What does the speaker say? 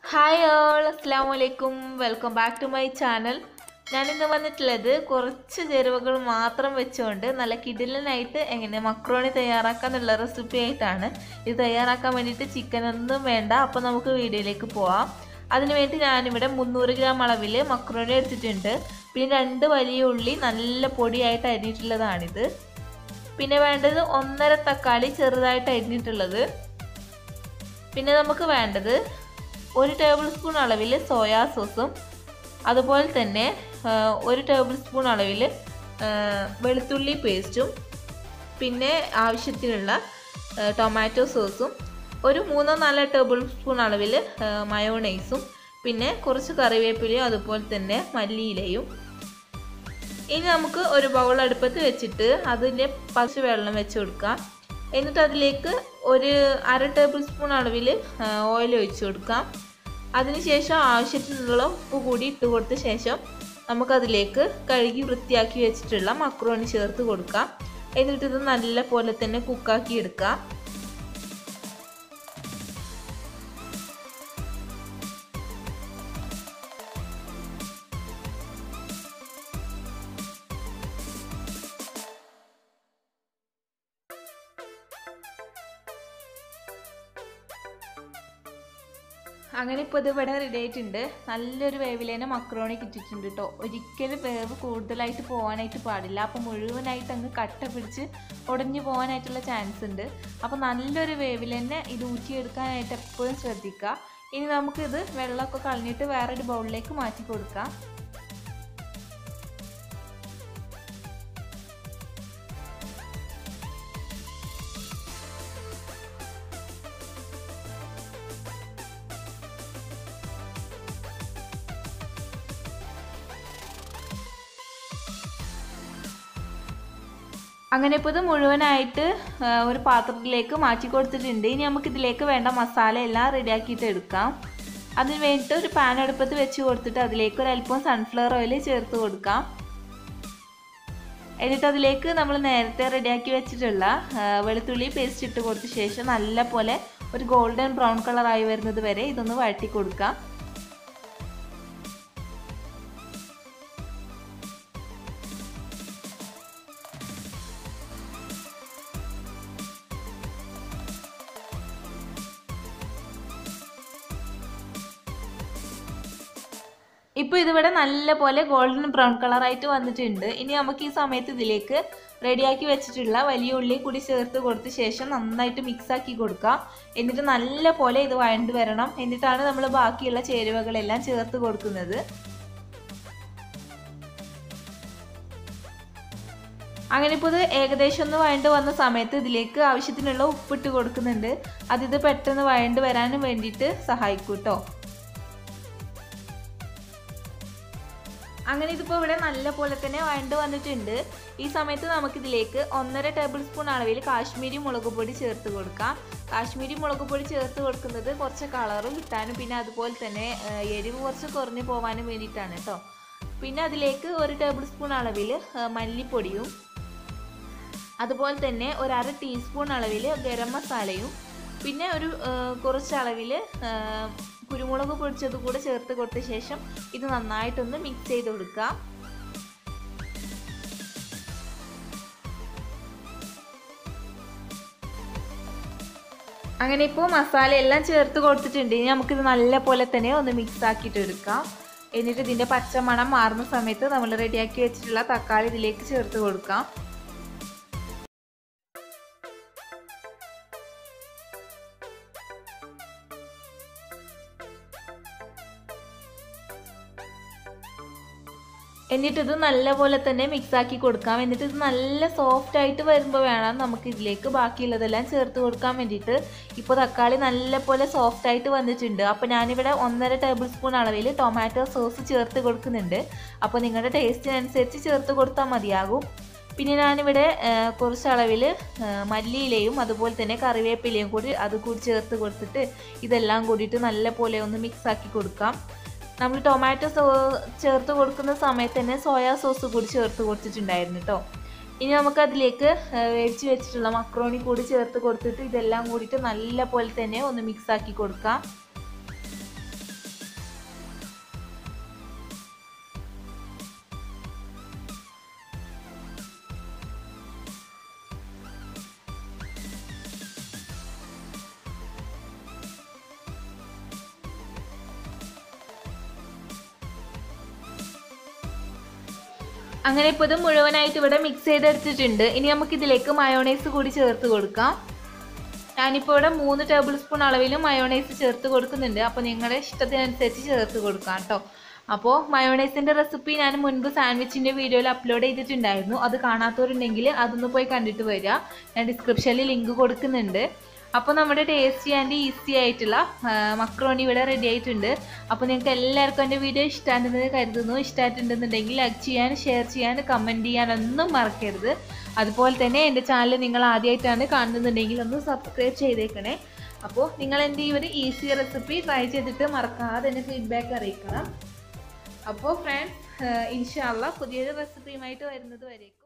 hi all അസ്സാം വലൈക്കും welcome back to my channel ഞാനിന്ന് വന്നിട്ടുള്ളത് കുറച്ച് ചേരുവകൾ മാത്രം വെച്ചുകൊണ്ട് നല്ല കിടിലനായിട്ട് എങ്ങനെ മക്രോണി തയ്യാറാക്കാന്നുള്ള റെസിപ്പി ആയിട്ടാണ് ഇത് തയ്യാറാക്കാൻ വേണ്ടിയിട്ട് ചിക്കൻ ഒന്നും വേണ്ട അപ്പോൾ നമുക്ക് വീഡിയോയിലേക്ക് പോവാം അതിനുവേണ്ടി ഞാനിവിടെ മുന്നൂറ് ഗ്രാം അളവിൽ മക്രോണി എടുത്തിട്ടുണ്ട് പിന്നെ രണ്ട് വലിയ ഉള്ളി നല്ല പൊടിയായിട്ട് അരിഞ്ഞിട്ടുള്ളതാണിത് പിന്നെ വേണ്ടത് ഒന്നര തക്കാളി ചെറുതായിട്ട് അരിഞ്ഞിട്ടുള്ളത് പിന്നെ നമുക്ക് വേണ്ടത് ഒരു ടേബിൾ സ്പൂൺ അളവിൽ സോയാ സോസും അതുപോലെ തന്നെ ഒരു ടേബിൾ സ്പൂൺ അളവിൽ വെളുത്തുള്ളി പേസ്റ്റും പിന്നെ ആവശ്യത്തിനുള്ള ടൊമാറ്റോ സോസും ഒരു മൂന്നോ നാലോ ടേബിൾ സ്പൂൺ അളവിൽ മയോണൈസും പിന്നെ കുറച്ച് കറിവേപ്പിലയും അതുപോലെ തന്നെ മല്ലിയിലയും ഇനി നമുക്ക് ഒരു ബൗൾ അടുപ്പത്ത് വെച്ചിട്ട് അതിൻ്റെ പച്ച വെള്ളം വെച്ച് കൊടുക്കാം എന്നിട്ട് അതിലേക്ക് ഒരു അര ടേബിൾ സ്പൂൺ അളവിൽ ഓയിൽ ഒഴിച്ചു കൊടുക്കാം അതിനുശേഷം ആവശ്യത്തിനുള്ള ഉപ്പ് കൂടി ഇട്ട് കൊടുത്ത ശേഷം നമുക്കതിലേക്ക് കഴുകി വൃത്തിയാക്കി വെച്ചിട്ടുള്ള മക്രോണി ചേർത്ത് കൊടുക്കാം എന്നിട്ട് ഇത് നല്ല പോലെ തന്നെ കുക്കാക്കി എടുക്കാം അങ്ങനെ ഇപ്പോൾ ഇത് ഇവിടെ റെഡി ആയിട്ടുണ്ട് നല്ലൊരു വേവിൽ തന്നെ മക്രോണി കിട്ടിയിട്ടുണ്ട് കേട്ടോ ഒരിക്കലും വേവ് കൂടുതലായിട്ട് പോകാനായിട്ട് പാടില്ല അപ്പോൾ മുഴുവനായിട്ട് അങ്ങ് കട്ട പിടിച്ച് ഉടഞ്ഞു പോകാനായിട്ടുള്ള ചാൻസ് ഉണ്ട് അപ്പോൾ നല്ലൊരു വേവിൽ തന്നെ ഇത് ഊറ്റിയെടുക്കാനായിട്ട് എപ്പോഴും ശ്രദ്ധിക്കുക ഇനി നമുക്കിത് വെള്ളമൊക്കെ കളഞ്ഞിട്ട് വേറൊരു ബൗളിലേക്ക് മാറ്റി കൊടുക്കാം അങ്ങനെ ഇപ്പോൾ ഇത് മുഴുവനായിട്ട് ഒരു പാത്രത്തിലേക്ക് മാറ്റി കൊടുത്തിട്ടുണ്ട് ഇനി നമുക്ക് ഇതിലേക്ക് വേണ്ട മസാല എല്ലാം റെഡിയാക്കിയിട്ട് എടുക്കാം അതിന് വേണ്ടിയിട്ട് ഒരു പാൻ അടുപ്പത്ത് വെച്ച് കൊടുത്തിട്ട് അതിലേക്ക് ഒരു അല്പം സൺഫ്ലവർ ഓയിൽ ചേർത്ത് കൊടുക്കാം എന്നിട്ട് അതിലേക്ക് നമ്മൾ നേരത്തെ റെഡിയാക്കി വെച്ചിട്ടുള്ള വെളുത്തുള്ളി പേസ്റ്റ് ഇട്ട് കൊടുത്ത ശേഷം നല്ല പോലെ ഒരു ഗോൾഡൻ ബ്രൗൺ കളറായി വരുന്നത് വരെ ഇതൊന്ന് വഴറ്റി കൊടുക്കാം ഇപ്പോൾ ഇതിവിടെ നല്ല പോലെ ഗോൾഡൻ ബ്രൗൺ കളറായിട്ട് വന്നിട്ടുണ്ട് ഇനി നമുക്ക് ഈ സമയത്ത് ഇതിലേക്ക് റെഡിയാക്കി വെച്ചിട്ടുള്ള വലിയ ഉള്ളി കൂടി ചേർത്ത് കൊടുത്ത ശേഷം നന്നായിട്ട് മിക്സ് ആക്കി കൊടുക്കാം എന്നിട്ട് നല്ല പോലെ ഇത് വഴണ്ട് വരണം എന്നിട്ടാണ് നമ്മൾ ബാക്കിയുള്ള ചേരുവകളെല്ലാം ചേർത്ത് കൊടുക്കുന്നത് അങ്ങനെ ഇപ്പോൾ ഇത് ഏകദേശം ഒന്ന് വഴണ്ട് വന്ന സമയത്ത് ഇതിലേക്ക് ആവശ്യത്തിനുള്ള ഉപ്പിട്ട് കൊടുക്കുന്നുണ്ട് അതിത് പെട്ടെന്ന് വഴണ്ട് വരാനും വേണ്ടിയിട്ട് സഹായിക്കും കേട്ടോ അങ്ങനെ ഇതിപ്പോൾ ഇവിടെ നല്ല പോലെ തന്നെ വഴണ്ട് വന്നിട്ടുണ്ട് ഈ സമയത്ത് നമുക്കിതിലേക്ക് ഒന്നര ടേബിൾ സ്പൂൺ അളവിൽ കാശ്മീരി മുളക് പൊടി ചേർത്ത് കൊടുക്കാം കാശ്മീരി മുളക് പൊടി ചേർത്ത് കൊടുക്കുന്നത് കുറച്ച് കളറും കിട്ടാനും പിന്നെ അതുപോലെ തന്നെ എരിവ് കുറച്ച് കുറഞ്ഞു പോകാനും വേണ്ടിയിട്ടാണ് കേട്ടോ പിന്നെ അതിലേക്ക് ഒരു ടേബിൾ സ്പൂൺ അളവിൽ മല്ലിപ്പൊടിയും അതുപോലെ തന്നെ ഒരു അര ടീസ്പൂൺ അളവിൽ ഗരം മസാലയും പിന്നെ ഒരു കുറച്ച് അളവിൽ കുരുമുളക് പൊടിച്ചത് കൂടെ ചേർത്ത് കൊടുത്ത ശേഷം ഇത് നന്നായിട്ടൊന്ന് മിക്സ് ചെയ്ത് കൊടുക്കുക അങ്ങനെ ഇപ്പോൾ മസാല എല്ലാം ചേർത്ത് കൊടുത്തിട്ടുണ്ട് ഇനി നമുക്കിത് നല്ല പോലെ തന്നെ ഒന്ന് മിക്സ് ആക്കിയിട്ട് എടുക്കാം എന്നിട്ട് ഇതിൻ്റെ പച്ചമണം മാറുന്ന സമയത്ത് നമ്മൾ റെഡിയാക്കി വെച്ചിട്ടുള്ള തക്കാളി ഇതിലേക്ക് ചേർത്ത് കൊടുക്കാം എന്നിട്ട് ഇത് നല്ലപോലെ തന്നെ മിക്സ് ആക്കി കൊടുക്കാം എന്നിട്ട് ഇത് നല്ല സോഫ്റ്റ് ആയിട്ട് വരുമ്പോൾ വേണം നമുക്ക് ഇതിലേക്ക് ബാക്കിയുള്ളതെല്ലാം ചേർത്ത് കൊടുക്കാൻ വേണ്ടിയിട്ട് ഇപ്പോൾ തക്കാളി നല്ലപോലെ സോഫ്റ്റ് ആയിട്ട് വന്നിട്ടുണ്ട് അപ്പോൾ ഞാനിവിടെ ഒന്നര ടേബിൾ സ്പൂൺ അളവിൽ ടൊമാറ്റോ സോസ് ചേർത്ത് കൊടുക്കുന്നുണ്ട് അപ്പോൾ നിങ്ങളുടെ ടേസ്റ്റിനനുസരിച്ച് ചേർത്ത് കൊടുത്താൽ മതിയാകും പിന്നെ ഞാനിവിടെ കുറച്ച് അളവിൽ മല്ലിയിലയും അതുപോലെ തന്നെ കറിവേപ്പിലയും കൂടി അത് കൂടി ചേർത്ത് കൊടുത്തിട്ട് ഇതെല്ലാം കൂടിയിട്ട് നല്ല പോലെ ഒന്ന് മിക്സ് ആക്കി കൊടുക്കാം നമ്മൾ ടൊമാറ്റോ സോ ചേർത്ത് കൊടുക്കുന്ന സമയത്ത് തന്നെ സോയാ സോസ് കൂടി ചേർത്ത് കൊടുത്തിട്ടുണ്ടായിരുന്നു കേട്ടോ ഇനി നമുക്ക് അതിലേക്ക് വേവിച്ച് വെച്ചിട്ടുള്ള മക്രോണി കൂടി ചേർത്ത് കൊടുത്തിട്ട് ഇതെല്ലാം കൂടിയിട്ട് നല്ല പോലെ തന്നെ ഒന്ന് മിക്സ് ആക്കി കൊടുക്കാം അങ്ങനെ ഇപ്പോൾ ഇത് മുഴുവനായിട്ട് ഇവിടെ മിക്സ് ചെയ്തെടുത്തിട്ടുണ്ട് ഇനി നമുക്ക് ഇതിലേക്ക് മയോണൈസ് കൂടി ചേർത്ത് കൊടുക്കാം ഞാനിപ്പോൾ ഇവിടെ മൂന്ന് ടേബിൾ സ്പൂൺ അളവിൽ മയോണൈസ് ചേർത്ത് കൊടുക്കുന്നുണ്ട് അപ്പോൾ നിങ്ങളുടെ ഇഷ്ടത്തിനനുസരിച്ച് ചേർത്ത് കൊടുക്കാം കേട്ടോ അപ്പോൾ മയോണൈസിൻ്റെ റെസിപ്പി ഞാൻ മുൻപ് സാൻഡ്വിച്ചിൻ്റെ വീഡിയോയിൽ അപ്ലോഡ് ചെയ്തിട്ടുണ്ടായിരുന്നു അത് കാണാത്തവരുണ്ടെങ്കിൽ അതൊന്ന് പോയി കണ്ടിട്ട് വരിക ഞാൻ ഡിസ്ക്രിപ്ഷനിൽ ലിങ്ക് കൊടുക്കുന്നുണ്ട് അപ്പോൾ നമ്മുടെ ടേസ്റ്റി ആൻഡ് ഈസി ആയിട്ടുള്ള മക്രോണി ഇവിടെ റെഡി ആയിട്ടുണ്ട് അപ്പോൾ നിങ്ങൾക്ക് എല്ലാവർക്കും എൻ്റെ വീഡിയോ ഇഷ്ടമായിട്ടുണ്ടെന്ന് കരുതുന്നു ഇഷ്ടമായിട്ടുണ്ടെന്നുണ്ടെങ്കിൽ ലൈക്ക് ചെയ്യാൻ ഷെയർ ചെയ്യാൻ കമൻറ്റ് ചെയ്യാനൊന്നും മറക്കരുത് അതുപോലെ തന്നെ എൻ്റെ ചാനൽ നിങ്ങൾ ആദ്യമായിട്ടാണ് കാണുന്നുണ്ടെങ്കിൽ ഒന്ന് സബ്സ്ക്രൈബ് ചെയ്തേക്കണേ അപ്പോൾ നിങ്ങൾ എൻ്റെ ഈ ഒരു ഈസി റെസിപ്പി ട്രൈ ചെയ്തിട്ട് മറക്കാതെ എന്നെ ഫീഡ്ബാക്ക് അറിയിക്കണം അപ്പോൾ ഫ്രണ്ട്സ് ഇൻഷാല്ല പുതിയൊരു റെസിപ്പിയുമായിട്ട് വരുന്നത് വരേക്കും